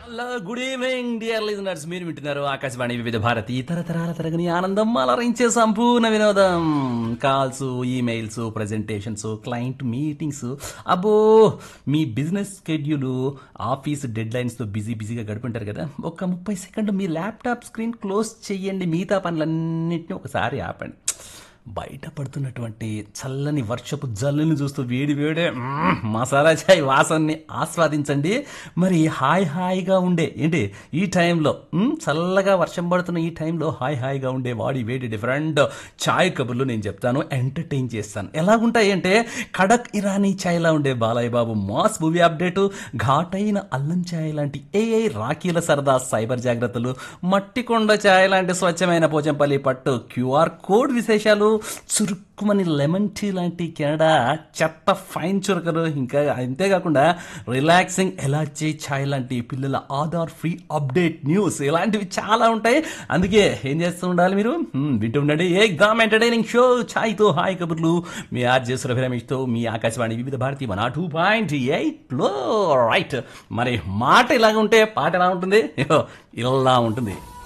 hello good evening dear listeners మీరు వింటున్నారు ఆకాశవాణి వివిధ భారతి తరతరాల తరగని ఆనందం అలరించే సంపూర్ణ వినోదం calls emails presentations client meetings అబ్బో మీ బిజినెస్ స్కెడ్యూల్ ఆఫీస్ డెడ్ లైన్స్తో బిజీ బిజీగా గడుపుంటారు కదా ఒక ముప్పై సెకండ్ మీ ల్యాప్టాప్ స్క్రీన్ క్లోజ్ చేయండి మిగతా పనులన్నింటినీ ఒకసారి ఆపండి బయట పడుతున్నటువంటి చల్లని వర్షపు జల్లుని చూస్తూ వేడి వేడే మ్మ్, మసాలా చాయ్ వాసనని ఆస్వాదించండి మరి హాయ్ హాయిగా ఉండే ఏంటి ఈ టైంలో మ్మ్, చల్లగా వర్షం పడుతున్న ఈ టైంలో హాయ్ హాయిగా ఉండే వాడి వేడి డిఫరెంట్ చాయ్ కబుర్లు నేను చెప్తాను ఎంటర్టైన్ చేస్తాను ఎలాగుంటాయి అంటే కడక్ ఇరానీ చాయ్లా ఉండే Balayya Babu mass movie update ఘాటైన అల్లం చాయ్ లాంటి ఏఐ రాకీల సరదా సైబర్ జాగ్రత్తలు మట్టి కొండ చాయ్ లాంటి స్వచ్ఛమైన పోచంపల్లి పట్టు క్యూఆర్ కోడ్ విశేషాలు చురుక్కుమని లెమన్ టీ లాంటి కెనడా చెత్త ఫైన్ చురకలు ఇంకా అంతేకాకుండా రిలాక్సింగ్ ఎలాచీ ఛాయ్ లాంటి పిల్లల ఆధార్ ఫ్రీ అప్డేట్ న్యూస్ ఇలాంటివి చాలా ఉంటాయి అందుకే ఏం చేస్తూ ఉండాలి మీరు హ్మ్, వింటూ ఉండండి ఎగ్జామ్ ఎంటర్టైనింగ్ షో ఛాయ్తో హాయ్ కబుర్లు మీ ఆర్జే సురభి రమేష్తో మీ ఆకాశవాణి వివిధ భారతి మన టూ పాయింట్ ఎయిట్లో రైట్ మరి మాట ఇలాగ ఉంటే పాట ఎలా ఉంటుంది ఇగో ఇలా ఉంటుంది